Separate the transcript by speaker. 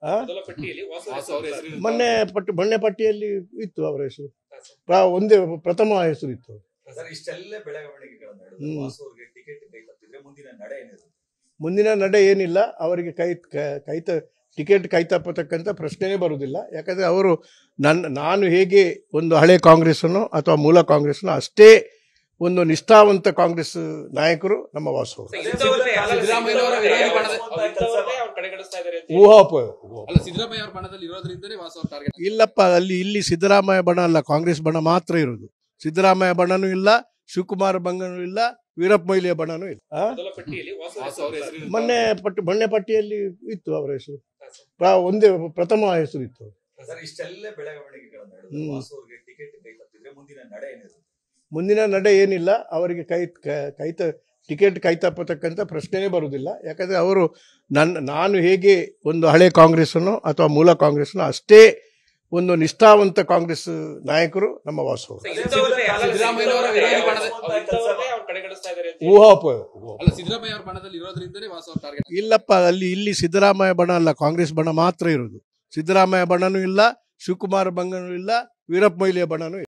Speaker 1: ಆ?
Speaker 2: ಮೊದಲ ಪಟ್ಟಿಯಲ್ಲಿ ವಾಸು
Speaker 3: ವಾಸು ಅವರ ಹೆಸರು
Speaker 1: ಮೊನ್ನೆ ಪಟ್ಟಿ ಮೊನ್ನೆ ಪಟ್ಟಿಯಲ್ಲಿ ಇತ್ತು ಅವರ ಹೆಸರು ಪ್ರ- ಒಂದೇ ಪ್ರಥಮ ಹೆಸರು ಇತ್ತು
Speaker 4: ಸರ್ ಇಷ್ಟೆಲ್ಲ ಬೆಳವಣಿಗೆಗಳ ನಡುವೆ
Speaker 1: ಹ್ಮ್.
Speaker 4: ವಾಸು ಅವರಿಗೆ ಟಿಕೆಟ್ ಕೈ ತಪ್ಪಿದ್ರೆ ಮುಂದಿನ ನಡೆ ಏನಿರುತ್ತೆ
Speaker 1: ಮುಂದಿನ ನಡೆ ಏನಿಲ್ಲ ಅವರಿಗೆ ಕೈ ಕ- ಕೈತ ಟಿಕೆಟ್ ಕೈ ತಪ್ಪತಕ್ಕಂಥ ಪ್ರಶ್ನೆಯೇ ಬರುವುದಿಲ್ಲ ಯಾಕಂದ್ರೆ ಅವರು ನನ್ನ ನಾನು ಹೇಗೆ ಒಂದು ಹಳೆ ಕಾಂಗ್ರೆಸ್ಸನ್ನು ಅಥವಾ ಮೂಲ ಕಾಂಗ್ರೆಸ್ನ ಅಷ್ಟೇ ಒಂದು ನಿಷ್ಠಾವಂತ ಕಾಂಗ್ರೆಸ್ ನಾಯಕರು ನಮ್ಮ ವಾಸು ಅವರು
Speaker 3: ಸಿದ್ದರಾಮಯ್ಯನವರ ವಿರೋಧಿ ಬಣದ-
Speaker 2: ಅವ್ರು ಕಡೆಗಣಿಸ್ತಾ ಇದ್ದಾರೆ ಅಂತ ಹೇಳಿ.
Speaker 1: ಊಹಾಪೋಹ
Speaker 3: ಅಲ್ಲ ಸಿದ್ದರಾಮಯ್ಯ ಅವರ ಬಣದಲ್ಲಿ ಇರೋದ್ರಿಂದಲೇ ವಾಸು ಅವ್ರ ಟಾರ್ಗೆಟ್
Speaker 1: ಇಲ್ಲಪ್ಪ ಅಲ್ಲಿ ಇಲ್ಲಿ ಸಿದ್ದರಾಮಯ್ಯ ಬಣ ಅಲ್ಲ ಕಾಂಗ್ರೆಸ್ ಬಣ ಮಾತ್ರ ಇರೋದು ಸಿದ್ದರಾಮಯ್ಯ ಬಣನೂ ಇಲ್ಲ ಶಿವಕುಮಾರ ಬಂಗನೂ ಇಲ್ಲ ವೀರಪ್ಪ ಮೊಯ್ಲಿಯ ಬಣನೂ ಇಲ್ಲ ಆ?
Speaker 2: ಮೊದಲ ಪಟ್ಟಿಯಲ್ಲಿ ವಾಸು
Speaker 3: ವಾಸು ಅವರ ಹೆಸರು
Speaker 1: ಮೊನ್ನೆ ಪಟ್ಟಿ ಮೊನ್ನೆ ಪಟ್ಟಿಯಲ್ಲಿ ಇತ್ತು ಅವರ ಹೆಸರು ಪ್ರ- ಒಂದೇ ಪ್ರಥಮ ಹೆಸರು ಇತ್ತು
Speaker 4: ಸರ್ ಇಷ್ಟೆಲ್ಲ ಬೆಳವಣಿಗೆಗಳ ನಡುವೆ
Speaker 1: ಹ್ಮ್.
Speaker 4: ವಾಸು ಅವರಿಗೆ ಟಿಕೆಟ್ ಕೈ ತಪ್ಪಿದ್ರೆ ಮುಂದಿನ ನಡೆ ಏನಿರುತ್ತೆ
Speaker 1: ಮುಂದಿನ ನಡೆ ಏನಿಲ್ಲ ಅವರಿಗೆ ಕೈ ಕ- ಕೈತ ಟಿಕೆಟ್ ಕೈ ತಪ್ಪತಕ್ಕಂಥ ಪ್ರಶ್ನೆಯೇ ಬರುವುದಿಲ್ಲ ಯಾಕಂದ್ರೆ ಅವರು ನನ್ನ ನಾನು ಹೇಗೆ ಒಂದು ಹಳೆ ಕಾಂಗ್ರೆಸ್ಸನ್ನು ಅಥವಾ ಮೂಲ ಕಾಂಗ್ರೆಸ್ನ ಅಷ್ಟೇ ಒಂದು ನಿಷ್ಠಾವಂತ ಕಾಂಗ್ರೆಸ್ ನಾಯಕರು ನಮ್ಮ ವಾಸು ಅವರು
Speaker 3: ಸಿದ್ದರಾಮಯ್ಯನವರ ವಿರೋಧಿ ಬಣದ-
Speaker 2: ಅವ್ರು ಕಡೆಗಣಿಸ್ತಾ ಇದ್ದಾರೆ ಅಂತ ಹೇಳಿ.
Speaker 1: ಊಹಾಪೋಹ
Speaker 3: ಅಲ್ಲ ಸಿದ್ದರಾಮಯ್ಯ ಅವರ ಬಣದಲ್ಲಿ ಇರೋದ್ರಿಂದಲೇ ವಾಸು ಅವ್ರ ಟಾರ್ಗೆಟ್
Speaker 1: ಇಲ್ಲಪ್ಪ ಅಲ್ಲಿ ಇಲ್ಲಿ ಸಿದ್ದರಾಮಯ್ಯ ಬಣ ಅಲ್ಲ ಕಾಂಗ್ರೆಸ್ ಬಣ ಮಾತ್ರ ಇರೋದು ಸಿದ್ದರಾಮಯ್ಯ ಬಣನೂ ಇಲ್ಲ ಶಿವಕುಮಾರ ಬಂಗನೂ ಇಲ್ಲ ವೀರಪ್ಪ ಮೊಯ್ಲಿಯ ಬಣನೂ ಇಲ್ಲ